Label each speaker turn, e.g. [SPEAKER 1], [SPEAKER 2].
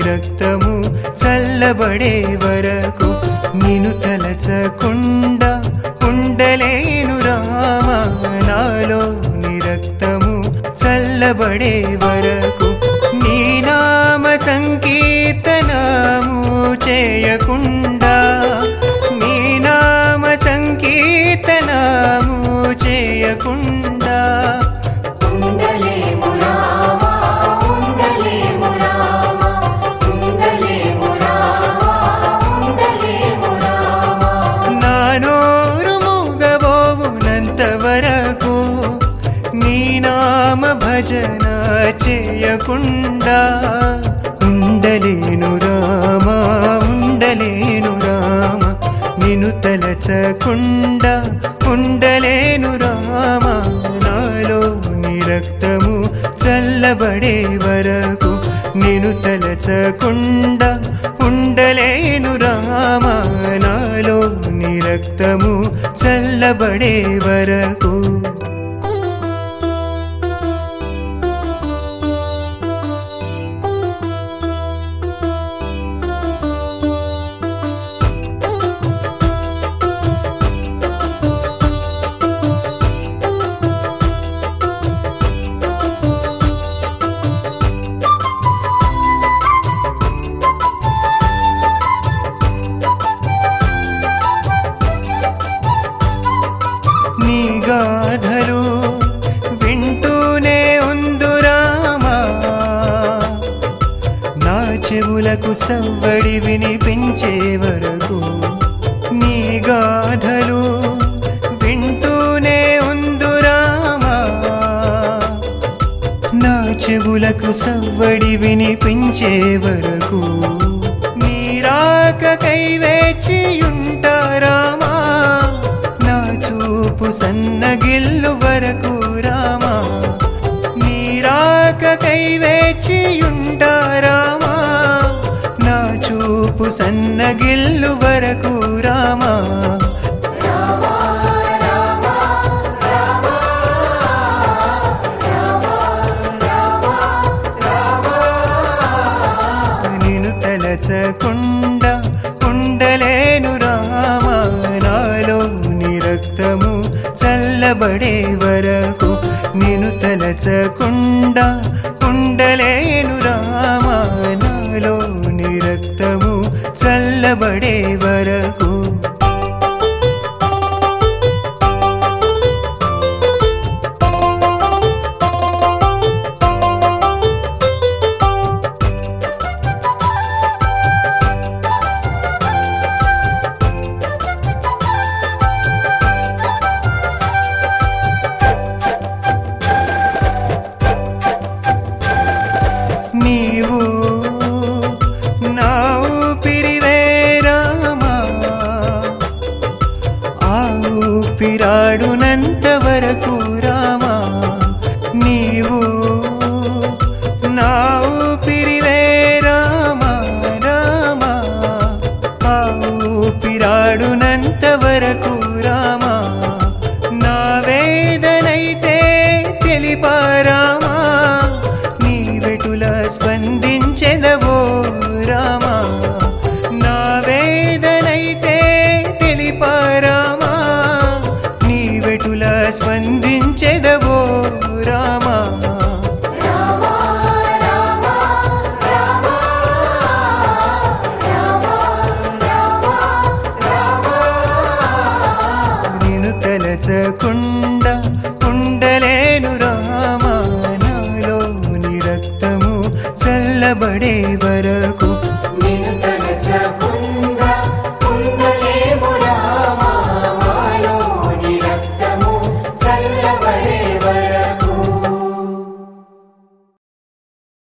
[SPEAKER 1] రక్తము చల్లబడే వరకు నిను తలచకుండా ఉండలేను రామా నాలోని రక్తము చల్లబడే వరకు నీ నామ సంకీర్తనము చేయకుండా నీ నామ సంకీర్తనము చేయకుండా
[SPEAKER 2] ఉండలేము రామా ఉండలేము రామా ఉండలేము రామా ఉండలేము రామా
[SPEAKER 1] నా నోరు మూగబోవునంత వరకు నీ నామ భజన చేయకుండా ఉండలేను రామా ఉండలేను రామ నిన్ను తలచకుండా ఉండలేను రామా నాలోని రక్తము చల్లబడే వరకు నేను తలచకుండా ఉండలేను రామా నాలోని రక్తము చల్లబడే వరకు నీ గాథలు వింటూనే ఉందురామా నా చెవులకు సవ్వడి వినిపించే వరకు నీ గాథలు వింటూనే ఉందురామా నా చెవులకు సవ్వడి వినిపించే వరకు నీరాకకై వేచియుంటారామా నా చూపు సన్నగిల్లు వరకు రామా నీరాకకై వేచియుంటారామా నా చూపు సన్నగిల్లు వరకు రామా నిన్ను తలచకుండా ఉండలేను రామా నాలోని రక్తము చల్లబడే వరకు నిన్ను తలచకుండా ఉండలేను రామా నాలోని రక్తము చల్లబడే వరకు నీవు నా ఊపిరివే రామా ఆ ఊపిరాడునంత వరకు రామా నీవు నా ఊపిరివే రామా రామా ఆ ఊపిరాడునంత వరకు రామా నా వేదనైతే తెలిపారామా నీ వెటుల స్పందించెదవో రామా నా వేదనైతే తెలిపారామా నీ వెటుల స్పందించెదవో రామా నేను తలచకుండా ఉండలేను రామా నాలోని రక్తము చల్లబడే వరకు